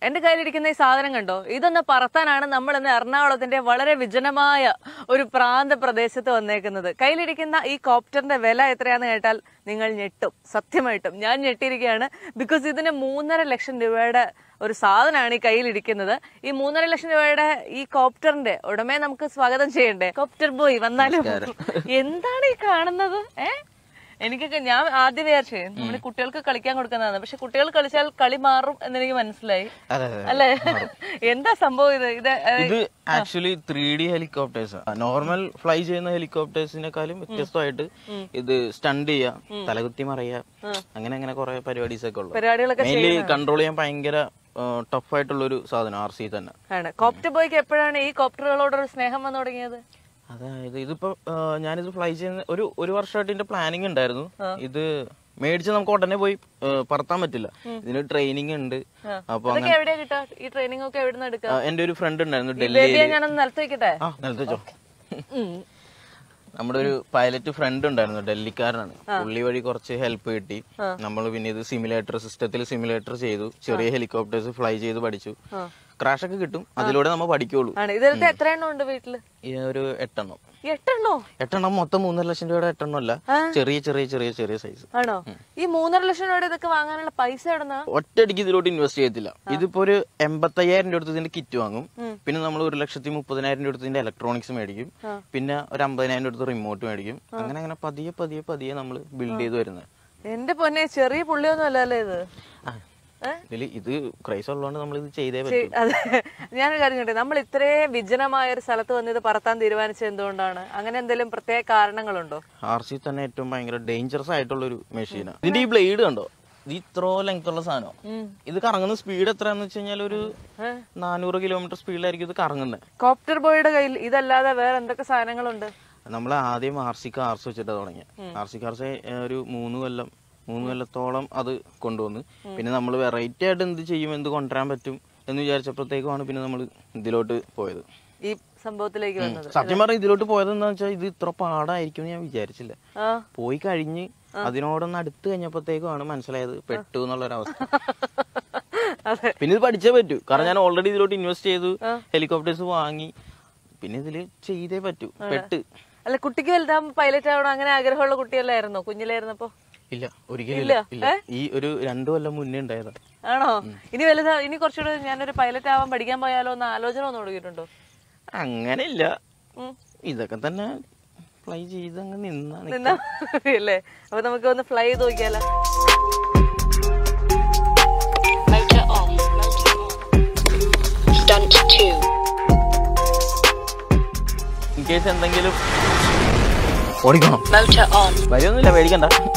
എന്റെ കയ്യിലിരിക്കുന്ന ഈ സാധനം കണ്ടോ ഇതൊന്ന് പറത്താനാണ് നമ്മൾ ഇന്ന് എറണാകുളത്തിന്റെ വളരെ വിജനമായ ഒരു പ്രാന്ത പ്രദേശത്ത് വന്നേക്കുന്നത് കയ്യിലിരിക്കുന്ന ഈ കോപ്റ്ററിന്റെ വില എത്രയാന്ന് കേട്ടാൽ നിങ്ങൾ ഞെട്ടും സത്യമായിട്ടും ഞാൻ ഞെട്ടിയിരിക്കുകയാണ് ബിക്കോസ് ഇതിന് മൂന്നര ലക്ഷം രൂപയുടെ ഒരു സാധനമാണ് ഈ കയ്യിലിരിക്കുന്നത് ഈ മൂന്നര ലക്ഷം രൂപയുടെ ഈ കോപ്റ്ററിന്റെ ഉടമയെ നമുക്ക് സ്വാഗതം ചെയ്യണ്ടേ കോപ്റ്റർ ബോയ് വന്നാലും എന്താണ് ഈ കാണുന്നത് ഏഹ് എനിക്കൊക്കെ ഞാൻ ആദ്യം വിചാരിച്ചേ നമ്മുടെ കുട്ടികൾക്ക് കളിക്കാൻ കൊടുക്കുന്നതാണ് പക്ഷെ കുട്ടികൾ കളിച്ചാൽ കളി മാറും എന്നെനിക്ക് മനസ്സിലായി അതെ അതെ അല്ലേ എന്താ സംഭവം ഇത് ഇത് ഏഹ്, ഇത് actually three D helicopters normal fly ചെയ്യുന്ന ഹെലികോപ്റ്റേഴ്സിനെക്കാളും വ്യത്യസ്തമായിട്ട് ഇത് സ്റ്റണ്ട് ചെയ്യാം തലകുത്തി മറിയാം അങ്ങനെ അങ്ങനെ കുറെ പരിപാടീസ് ഒക്കെ ഉള്ളു പരിപാടികളൊക്കെ മെയിൻലി കൺട്രോൾ ചെയ്യാൻ ഭയങ്കര ടഫ് ആയിട്ടുള്ള ഒരു സാധനം ആർ സി തന്നെ ആണ് കോപ്റ്റർ ബോയ്ക്ക് എപ്പോഴാണ് ഈ കോപ്റ്ററുകളോടൊരു സ്നേഹം വന്നു തുടങ്ങിയത് അതായത് ഇതിപ്പോ ആ, ഞാനിത് ഫ്ലൈ ചെയ്യുന്ന ഒരു ഒരു വർഷമായിട്ട് ഇതിന്റെ പ്ലാനിങ് ഉണ്ടായിരുന്നു ഇത് മേടിച്ച് നമുക്ക് ഉടനെ പോയി ആ, പറത്താൻ പറ്റില്ല ഇതിന് ട്രെയിനിങ് ഉണ്ട് അപ്പൊ അതൊക്കെ എവിടെയാ കിട്ടുക ഈ ട്രെയിനിങ് ഒക്കെ എവിടെ നിന്ന് എടുക്കുക ആ, എന്റെ ഒരു ഫ്രണ്ട് ഉണ്ടായിരുന്നു ഡൽഹി ബേബിയെ ഞാനൊന്ന് നിലത്ത് വെക്കട്ടെ ആ നിലത്ത് വെച്ചോ ഉം. നമ്മുടെ ഒരു പൈലറ്റ് ഫ്രണ്ട് ഉണ്ടായിരുന്നു ഡൽഹിക്കാരനാണ് പുള്ളി വഴി കുറച്ച് ഹെൽപ്പ് കിട്ടി നമ്മൾ പിന്നെ ഇത് സിമുലേറ്റർ സിസ്റ്റത്തിൽ സിമുലേറ്റർ ചെയ്തു ചെറിയ ഹെലികോപ്റ്റേഴ്സ് ഫ്ലൈ ചെയ്ത് പഠിച്ചു ക്രാഷ് ഒക്കെ കിട്ടും അതിലൂടെ നമ്മൾ പഠിക്കുള്ളൂ ആണ് ഇതിലത്തെ എത്ര എണ്ണം ഉണ്ട് വീട്ടില് ഈ ഒരു എട്ടെണ്ണം എട്ടെണ്ണോ എട്ടെണ്ണം മൊത്തം മൂന്നര ലക്ഷം രൂപയുടെ എട്ടെണ്ണം അല്ല ചെറിയ ചെറിയ ചെറിയ ചെറിയ സൈസ് ആണോ ഈ മൂന്നര ലക്ഷം രൂപയുടെ ഇതൊക്കെ വാങ്ങാനുള്ള പൈസ എവിടുന്നാ ഒറ്റയടിക്ക് ഇതിലോട്ട് ഇൻവെസ്റ്റ് ചെയ്യത്തില്ല ഇതിപ്പോ ഒരു എൺപത്തയ്യായിരം രൂപ ഇതിന്റെ കിറ്റ് വാങ്ങും പിന്നെ നമ്മൾ ഒരു ലക്ഷത്തി മുപ്പതിനായിരം രൂപ ഇതിന്റെ ഇലക്ട്രോണിക്സ് മേടിക്കും പിന്നെ ഒരു അമ്പതിനായിരം രൂപ റിമോട്ട് മേടിക്കും അങ്ങനെ അങ്ങനെ പതിയെ പതിയെ പതിയെ നമ്മൾ ബിൽഡ് ചെയ്ത് വരുന്നത് എന്റെ പൊന്നെ ചെറിയ പുള്ളിയൊന്നും അല്ലല്ലേ ഇത് ഏ? ഇതില് ഇത് ക്രൈസ് ഉള്ളതുകൊണ്ട് നമ്മൾ ഇത് ചെയ്തേ ശരി, പറ്റും അതെ ഞാനൊരു കാര്യം ചോദിക്കട്ടെ നമ്മൾ ഇത്രയും വിജനമായ ഒരു സ്ഥലത്ത് വന്ന് ഇത് പറത്താൻ തീരുമാനിച്ചത് എന്തുകൊണ്ടാണ് അങ്ങനെ എന്തെങ്കിലും പ്രത്യേക കാരണങ്ങളുണ്ടോ ആർ സി തന്നെ ഏറ്റവും ഭയങ്കര ഡേഞ്ചറസ് ആയിട്ടുള്ള ഒരു മെഷീനാണ് ഇതിന്റെ ഈ ബ്ലേഡ് കണ്ടോ ഇത് ഇത്രോ ലെങ്ത് ഉള്ള സാധനം ഇത് കറങ്ങുന്ന സ്പീഡ് എത്രയാന്ന് വെച്ച് കഴിഞ്ഞാൽ ഒരു നാനൂറ് കിലോമീറ്റർ സ്പീഡിലായിരിക്കും ഇത് കറങ്ങുന്നത് കോപ്റ്റർ ബോയുടെ കയ്യിൽ ഇതല്ലാതെ വേറെ എന്തൊക്കെ സാധനങ്ങളുണ്ട് നമ്മൾ ആദ്യം ആർ സി കാർസ് വെച്ചിട്ട് തുടങ്ങിയ ആർ സി കാർസ് ഒരു മൂന്ന് കൊല്ലം മൂന്ന് കൊല്ലത്തോളം അത് കൊണ്ടുവന്ന് പിന്നെ നമ്മൾ വെറൈറ്റി ആയിട്ട് എന്ത് ചെയ്യും എന്ത് കൊണ്ടുവരാൻ പറ്റും എന്ന് വിചാരിച്ചപ്പോഴത്തേക്കുമാണ് പിന്നെ നമ്മൾ ഇതിലോട്ട് പോയത് ഈ സംഭവത്തിലേക്ക് വന്നത് സത്യം പറഞ്ഞാൽ ഇതിലോട്ട് പോയത് എന്താ വെച്ചാൽ ഇത് ഇത്ര പാടായിരിക്കും എന്ന് ഞാൻ വിചാരിച്ചില്ല ആ പോയി കഴിഞ്ഞ് അതിനോടൊന്ന് അടുത്ത് കഴിഞ്ഞപ്പോഴത്തേക്കുമാണ് മനസ്സിലായത് പെട്ടു എന്നുള്ളൊരവസ്ഥ അതെ പിന്നെ ഇത് പഠിച്ചേ പറ്റൂ കാരണം ഞാൻ ഓൾറെഡി ഇതിലോട്ട് ഇൻവെസ്റ്റ് ചെയ്തു ഹെലികോപ്റ്റേഴ്സ് വാങ്ങി പിന്നെ ഇതില് ചെയ്തേ പറ്റൂ പെട്ട് അല്ല കുട്ടിക്ക് വലുതാകുമ്പോ പൈലറ്റ് ആവണം അങ്ങനെ ആഗ്രഹമുള്ള കുട്ടിയല്ലായിരുന്നോ കുഞ്ഞിലായിരുന്നപ്പോ ഇല്ല ഒരിക്കലും ഇല്ല ഇല്ല ഈ ഒരു രണ്ടു കൊല്ലം മുന്നേ ഉണ്ടായതാ ആണോ ഇനി വലുതാ ഇനി കുറച്ചുകൂടെ ഞാനൊരു പൈലറ്റ് ആവാൻ പഠിക്കാൻ പോയാലോ എന്ന് ആലോചന ഒന്നും തുടങ്ങിയിട്ടുണ്ടോ അങ്ങനെ ഇല്ല ഉം. ഇതൊക്കെ തന്നെ ഫ്ലൈ ചെയ്ത് അങ്ങ് നിന്നാണ് നിന്നാ അല്ലേ അപ്പൊ നമുക്ക് ഒന്ന് ഫ്ലൈ ചെയ്ത് നോക്കിയാലോ Motor on. Stunt 2. In case എന്തെങ്കിലും ഓടിക്കണം Motor on. വരിയൊന്നുമില്ല പേടിക്കണ്ട